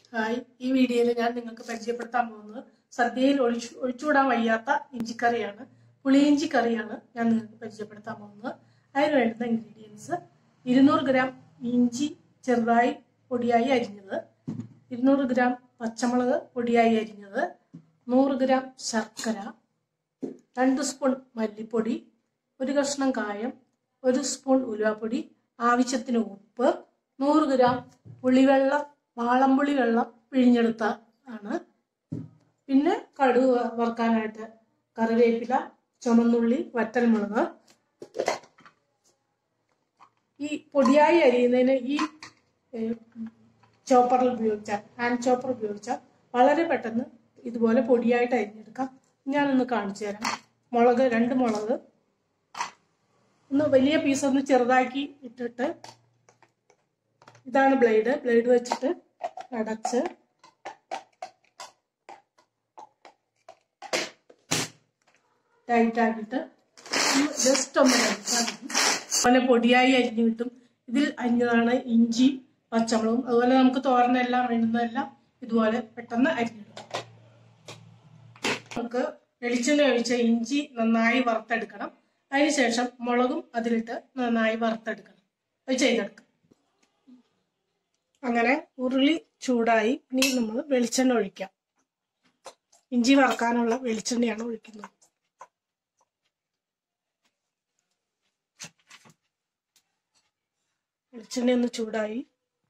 hi ഈ വീഡിയോയിൽ ഞാൻ നിങ്ങൾക്ക് പരിചയപ്പെടുത്താൻ പോകുന്നത് സദ്യയിൽ ഒഴിച്ചു ഒഴിച്ചുകൂടാൻ വയ്യാത്ത ഇഞ്ചിക്കറിയാണ് പുളിയിഞ്ചി കറിയാണ് ഞാൻ നിങ്ങൾക്ക് പരിചയപ്പെടുത്താൻ പോകുന്നത് അതിന് വേണ്ടുന്ന ഇൻഗ്രീഡിയൻസ് ഇരുന്നൂറ് ഗ്രാം ഇഞ്ചി ചെറുതായി പൊടിയായി അരിഞ്ഞത് ഇരുന്നൂറ് ഗ്രാം പച്ചമുളക് പൊടിയായി അരിഞ്ഞത് നൂറ് ഗ്രാം ശർക്കര രണ്ട് സ്പൂൺ മല്ലിപ്പൊടി ഒരു കഷ്ണം കായം ഒരു സ്പൂൺ ഉലുവാപ്പൊടി ആവശ്യത്തിന് ഉപ്പ് നൂറ് ഗ്രാം പുളിവെള്ളം വാളംപുളി വെള്ളം പിഴിഞ്ഞെടുത്ത ആണ് പിന്നെ കടുക് വ- വറുക്കാനായിട്ട് കറിവേപ്പില ചുമന്നുള്ളി വറ്റൽമുളക് ഈ പൊടിയായി അരിയുന്നതിന് ഈ ചോപ്പറിൽ ഉപയോഗിച്ചാൽ ഹാൻഡ് ചോപ്പർ ഉപയോഗിച്ചാൽ വളരെ പെട്ടെന്ന് ഇതുപോലെ പൊടിയായിട്ട് അരിഞ്ഞെടുക്കാം ഞാനൊന്ന് കാണിച്ചു തരാം മുളക് രണ്ട് മുളക് ഒന്ന് വലിയ പീസ് ഒന്ന് ചെറുതാക്കി ഇട്ടിട്ട് ഇതാണ് ബ്ലേഡ് ബ്ലേഡ് വെച്ചിട്ട് അടച്ച് ടൈറ്റ് ആക്കിയിട്ട് ജസ്റ്റ് ഒന്ന് കഴിച്ചാൽ മതി അതുപോലെ പൊടിയായി അരിഞ്ഞു കിട്ടും ഇതിൽ അരിഞ്ഞതാണ് ഇഞ്ചി പച്ചമുളകും അതുപോലെ നമുക്ക് തോരനെല്ലാം വേണ്ടുന്നതെല്ലാം ഇതുപോലെ പെട്ടെന്ന് അരിഞ്ഞിടും നമുക്ക് വെളിച്ചെണ്ണ ഒഴിച്ച ഇഞ്ചി നന്നായി വറുത്തെടുക്കണം അതിനുശേഷം മുളകും അതിലിട്ട് നന്നായി വറുത്തെടുക്കണം അത് ചെയ്തെടുക്കാം അങ്ങനെ ഉരുളി ചൂടായി ഇനി നമ്മൾ വെളിച്ചെണ്ണ ഒഴിക്കാം ഇഞ്ചി വറക്കാനുള്ള വെളിച്ചെണ്ണയാണ് ഒഴിക്കുന്നത് വെളിച്ചെണ്ണ ഒന്ന് ചൂടായി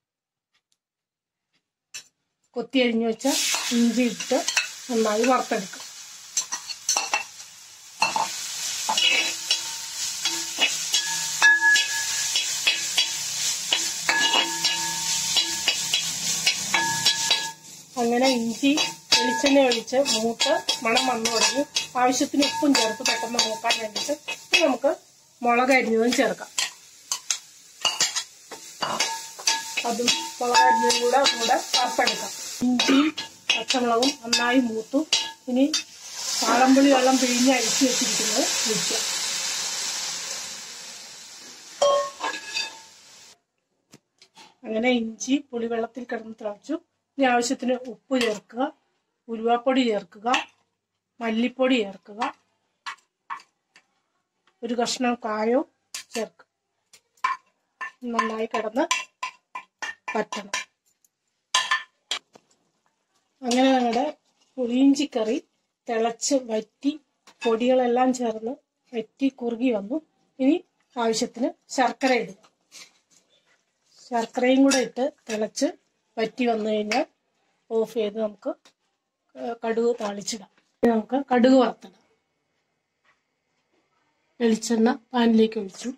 കൊത്തി അരിഞ്ഞു വെച്ച ഇഞ്ചി ഇട്ട് നന്നായി വറുത്തെടുക്കും അങ്ങനെ ഇഞ്ചി വെളിച്ചെണ്ണ ഒഴിച്ച് മൂത്ത് മണം വന്നു തുടങ്ങി ആവശ്യത്തിന് ഉപ്പും ചേർത്ത് പെട്ടെന്ന് മൂക്കാൻ വേണ്ടിയിട്ട് ഇനി നമുക്ക് മുളക് അരിഞ്ഞതും ചേർക്കാം അതും മുളക് അരിഞ്ഞതും കൂടെ കൂടെ വറുത്തെടുക്കാം ഇഞ്ചിയും പച്ചമുളകും നന്നായി മൂത്തു ഇനി പാളമ്പുളി വെള്ളം പിഴിഞ്ഞ് അരിച്ചു വെച്ചിരിക്കുന്നത് ഒഴിക്കാം അങ്ങനെ ഇഞ്ചി പുളിവെള്ളത്തിൽ കിടന്ന് തിളച്ചു ഇനി ആവശ്യത്തിന് ഉപ്പ് ചേർക്കുക ഉലുവാപ്പൊടി ചേർക്കുക മല്ലിപ്പൊടി ചേർക്കുക ഒരു കഷ്ണം കായവും ചേർക്കുക നന്നായി കിടന്ന് പറ്റണം അങ്ങനെ നമ്മുടെ പുളിയിഞ്ചി കറി തിളച്ച് വറ്റി പൊടികളെല്ലാം ചേർന്ന് വറ്റി കുറുകി വന്നു ഇനി ആവശ്യത്തിന് ശർക്കര ഇടുക ശർക്കരയും കൂടെ ഇട്ട് തിളച്ച് വറ്റി വന്നു കഴിഞ്ഞാൽ ഓഫ് ചെയ്ത് നമുക്ക് ഏഹ് കടുക് താളിച്ചിടാം ഇനി നമുക്ക് കടുക് വറുത്തിടാം വെളിച്ചെണ്ണ പാനിലേക്ക് ഒഴിച്ചു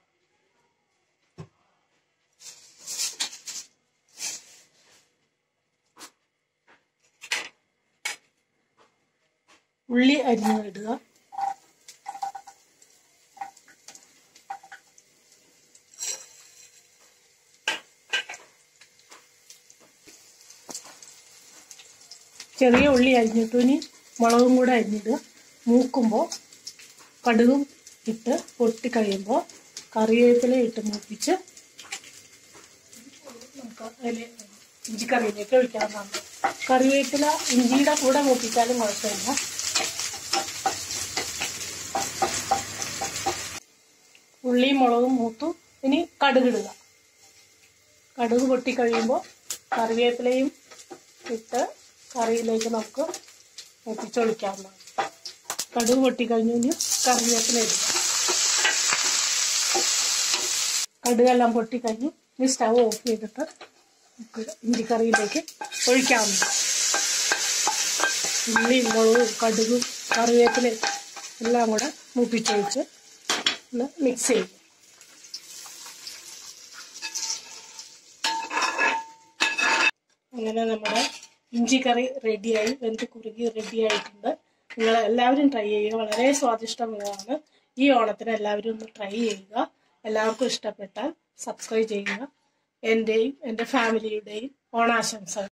ഉള്ളി അരിഞ്ഞ് ഇടുക ചെറിയ ഉള്ളി അരിഞ്ഞിട്ടു ഇനി മുളകും കൂടെ അരിഞ്ഞിടുക മൂക്കുമ്പോൾ കടുകും ഇട്ട് പൊട്ടി കഴിയുമ്പോൾ കറിവേപ്പില ഇട്ട് മൂപ്പിച്ച് നമുക്ക് അതിൽ ഇഞ്ചിക്കറിയിലേക്ക് ഒഴിക്കാവുന്നതാണ് കറിവേപ്പില ഇഞ്ചിയുടെ കൂടെ മൂപ്പിച്ചാലും കുഴപ്പമില്ല ഉള്ളിയും മുളകും മൂത്തു ഇനി കടുകിടുക കടുക് പൊട്ടി കഴിയുമ്പോൾ കറിവേപ്പിലയും ഇട്ട് കറിയിലേക്ക് നമുക്ക് മൂപ്പിച്ചൊഴിക്കാവുന്നതാണ് കടുക് പൊട്ടിക്കഴിഞ്ഞു ഇനി കറിവേപ്പില ഇടുക കടുകെല്ലാം പൊട്ടിക്കഴിഞ്ഞു ഇനി സ്റ്റവ് ഓഫ് ചെയ്തിട്ട് നമുക്ക് ഇഞ്ചിക്കറിയിലേക്ക് ഒഴിക്കാവുന്നതാണ് ഉള്ളി മുളകും കടുകും കറിവേപ്പിലയും എല്ലാം കൂടെ മൂപ്പിച്ചൊഴിച്ച് ഒന്ന് മിക്സ് ചെയ്യും അങ്ങനെ നമ്മുടെ ഇഞ്ചി കറി റെഡിയായി വെന്ത് കുറുകി റെഡി ആയിട്ടുണ്ട് നിങ്ങൾ എല്ലാവരും ട്രൈ ചെയ്യുക വളരെ സ്വാദിഷ്ടമുള്ളതാണ് ഈ ഓണത്തിന് എല്ലാവരും ഒന്ന് ട്രൈ ചെയ്യുക എല്ലാവർക്കും ഇഷ്ടപ്പെട്ടാൽ സബ്സ്ക്രൈബ് ചെയ്യുക എൻ്റെയും എൻ്റെ ഫാമിലിയുടെയും ഓണാശംസകൾ